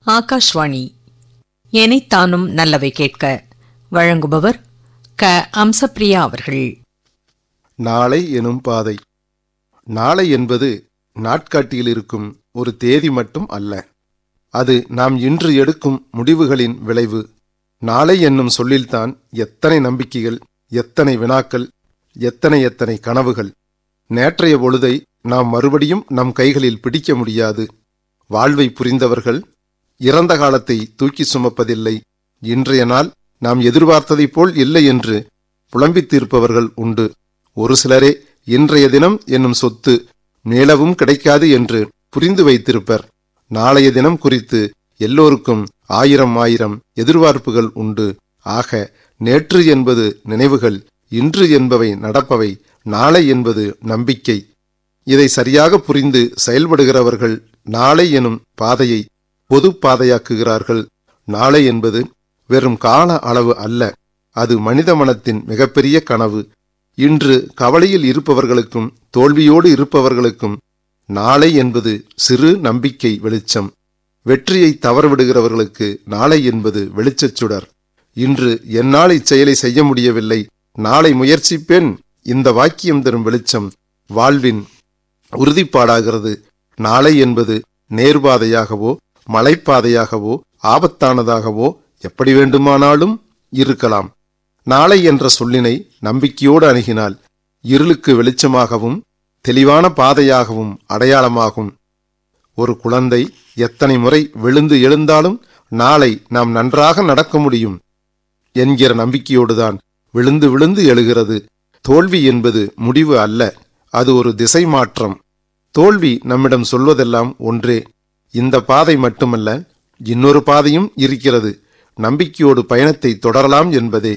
ஆகாஷ்வாணி எனைத்தானும் நல்லவை கேட்க வழங்குபவர் க அம்சப்பிரியா அவர்கள் நாளை எனும் பாதை நாளை என்பது நாட்காட்டியில் இருக்கும் ஒரு தேதி மட்டும் அல்ல அது நாம் இன்று எடுக்கும் முடிவுகளின் விளைவு நாளை என்னும் சொல்லில்தான் எத்தனை நம்பிக்கைகள் எத்தனை வினாக்கள் எத்தனை எத்தனை கனவுகள் நேற்றைய பொழுதை நாம் மறுபடியும் நம் கைகளில் பிடிக்க முடியாது வாழ்வை புரிந்தவர்கள் இறந்த காலத்தை தூக்கி சுமப்பதில்லை இன்றைய நாள் நாம் எதிர்பார்த்ததைப் போல் இல்லை என்று புலம்பித் தீர்ப்பவர்கள் உண்டு ஒரு சிலரே இன்றைய தினம் என்னும் சொத்து மேலவும் கிடைக்காது என்று புரிந்து வைத்திருப்பர் நாளைய தினம் குறித்து எல்லோருக்கும் ஆயிரம் ஆயிரம் எதிர்பார்ப்புகள் உண்டு ஆக நேற்று என்பது நினைவுகள் இன்று என்பவை நடப்பவை நாளை என்பது நம்பிக்கை இதை சரியாக புரிந்து செயல்படுகிறவர்கள் நாளை எனும் பாதையை பொது பாதையாக்குகிறார்கள் நாளை என்பது வெறும் கால அளவு அல்ல அது மனித மனத்தின் மிகப்பெரிய கனவு இன்று கவலையில் இருப்பவர்களுக்கும் தோல்வியோடு இருப்பவர்களுக்கும் நாளை என்பது சிறு நம்பிக்கை வெளிச்சம் வெற்றியை தவறவிடுகிறவர்களுக்கு நாளை என்பது வெளிச்சச் சுடர் இன்று என்னால் இச்செயலை செய்ய முடியவில்லை நாளை முயற்சிப்பேன் இந்த வாக்கியம் தரும் வெளிச்சம் வாழ்வின் உறுதிப்பாடாகிறது நாளை என்பது நேர்பாதையாகவோ மலைப்பாதையாகவோ ஆபத்தானதாகவோ எப்படி வேண்டுமானாலும் இருக்கலாம் நாளை என்ற சொல்லினை நம்பிக்கையோடு அணுகினால் இருளுக்கு வெளிச்சமாகவும் தெளிவான பாதையாகவும் அடையாளமாகும் ஒரு குழந்தை எத்தனை முறை விழுந்து எழுந்தாலும் நாளை நாம் நன்றாக நடக்க முடியும் என்கிற நம்பிக்கையோடுதான் விழுந்து விழுந்து எழுகிறது தோல்வி என்பது முடிவு அல்ல அது ஒரு திசை மாற்றம் தோல்வி நம்மிடம் சொல்வதெல்லாம் ஒன்றே இந்த பாதை மட்டுமல்ல இன்னொரு பாதையும் இருக்கிறது நம்பிக்கையோடு பயணத்தை தொடரலாம் என்பதே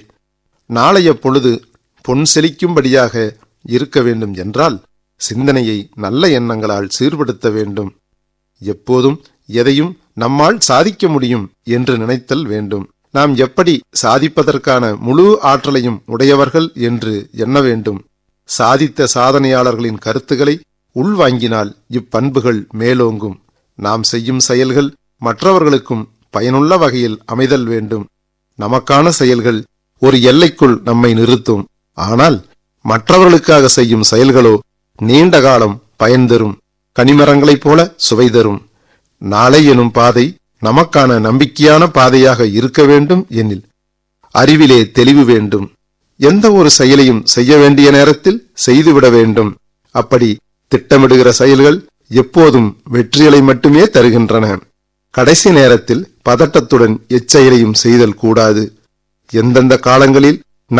நாளைய பொழுது பொன் செழிக்கும்படியாக இருக்க வேண்டும் என்றால் சிந்தனையை நல்ல எண்ணங்களால் சீர்படுத்த வேண்டும் எப்போதும் எதையும் நம்மால் சாதிக்க முடியும் என்று நினைத்தல் வேண்டும் நாம் எப்படி சாதிப்பதற்கான முழு ஆற்றலையும் உடையவர்கள் என்று எண்ண வேண்டும் சாதித்த சாதனையாளர்களின் கருத்துக்களை உள்வாங்கினால் இப்பண்புகள் மேலோங்கும் நாம் செய்யும் செயல்கள் மற்றவர்களுக்கும் பயனுள்ள வகையில் அமைதல் வேண்டும் நமக்கான செயல்கள் ஒரு எல்லைக்குள் நம்மை நிறுத்தும் ஆனால் மற்றவர்களுக்காக செய்யும் செயல்களோ நீண்ட காலம் பயன் தரும் கனிமரங்களைப் போல சுவை தரும் நாளை எனும் பாதை நமக்கான நம்பிக்கையான பாதையாக இருக்க வேண்டும் எனில் அறிவிலே தெளிவு வேண்டும் எந்த ஒரு செயலையும் செய்ய வேண்டிய நேரத்தில் செய்துவிட வேண்டும் அப்படி திட்டமிடுகிற செயல்கள் எப்போதும் வெற்றிகளை மட்டுமே தருகின்றன கடைசி நேரத்தில் பதட்டத்துடன் எச்செயலையும் செய்தல் கூடாது எந்தெந்த காலங்களில்